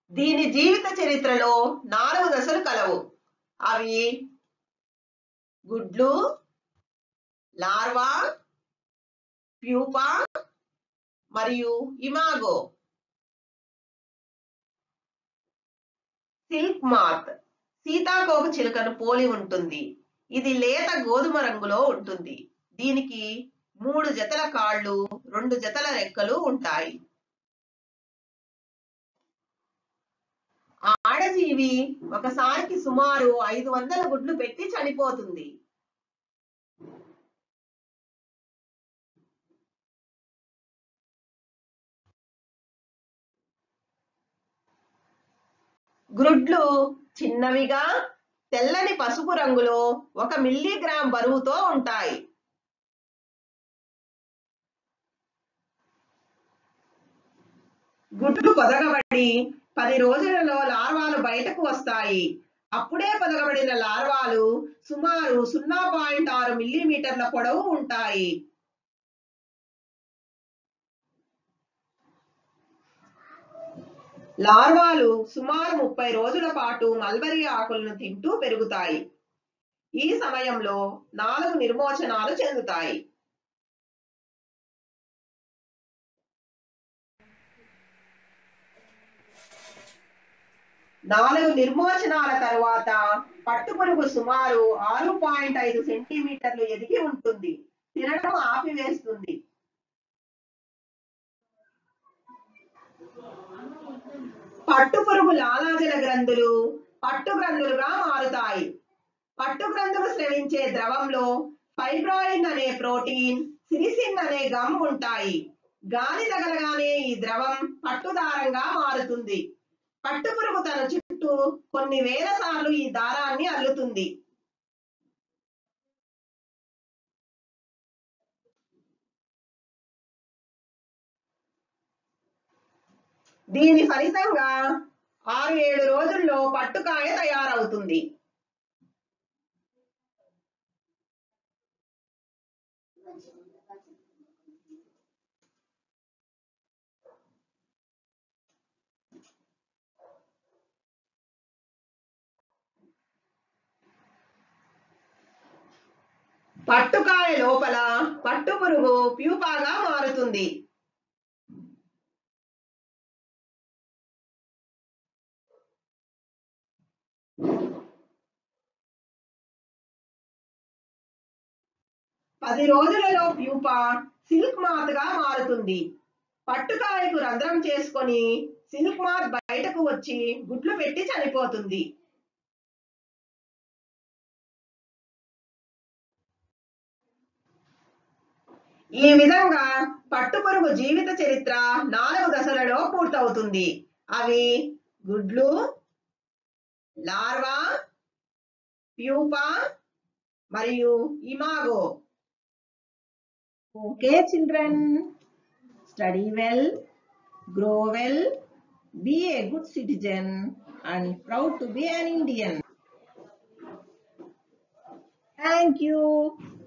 దీని జీవిత చరిత్రలో నాలుగు దశలు కలవు అవి గుడ్లు లార్వా ప్యూపా మరియు ఇమాగో సిల్క్ మాత్ సీతాకోక చిలుకను పోలి ఉంటుంది ఇది లేత గోధుమ రంగులో ఉంటుంది దీనికి మూడు జతల కాళ్ళు రెండు జతల రెక్కలు ఉంటాయి ఆడజీవి ఒకసారికి సుమారు ఐదు వందల గుడ్లు పెట్టి చనిపోతుంది గ్రుడ్లు చిన్నవిగా తెల్లని పసుపు రంగులో ఒక మిల్లీగ్రామ్ బరువుతో ఉంటాయి గుడ్లు పొదగబడి పది రోజులలో లార్వాలు బయటకు వస్తాయి అప్పుడే పొదగబడిన లార్వాలు సుమారు సున్నా పాయింట్ ఆరు మిల్లీమీటర్ల పొడవు ఉంటాయి లార్వాలు సుమారు ముప్పై రోజుల పాటు మల్బరీ ఆకులను తింటూ పెరుగుతాయి ఈ సమయంలో నాలుగు నిర్మోచనాలు చెందుతాయి నాలుగు నిర్మోచనాల తరువాత పట్టుపురుగు సుమారు ఆరు పాయింట్ ఐదు సెంటీమీటర్లు ఎదిగి ఉంటుంది తినడం ఆపివేస్తుంది పట్టుపురుగు లాలాజల గ్రంథులు పట్టు గ్రంథులుగా మారుతాయి పట్టు గ్రంథులు స్రవించే ద్రవంలో ఫైబ్రాయిన్ అనే ప్రోటీన్ సిరిసిన్ అనే గమ్ ఉంటాయి గాలి తగలగానే ఈ ద్రవం పట్టుదారంగా మారుతుంది పట్టుపురుగు తన చుట్టూ కొన్ని వేల సార్లు ఈ దారాన్ని అల్లుతుంది దీని ఫలితంగా ఆరు ఏడు రోజుల్లో పట్టుకాయ తయారవుతుంది పట్టుకాయ లోపల పట్టుపురుగు ప్యూపాగా మారుతుంది పది రోజులలో ప్యూపా సిల్క్ మాత్ గా మారుతుంది పట్టుకాయకు రంధ్రం చేసుకొని సిల్క్ మాత్ బయటకు వచ్చి గుడ్లు పెట్టి చనిపోతుంది ఈ విధంగా పట్టుపురుగు జీవిత చరిత్ర నాలుగు దశలలో పూర్తవుతుంది అవి గుడ్లు లార్వా ప్యూపా మరియు imago okay children study well grow well be a good citizen and proud to be an Indian thank you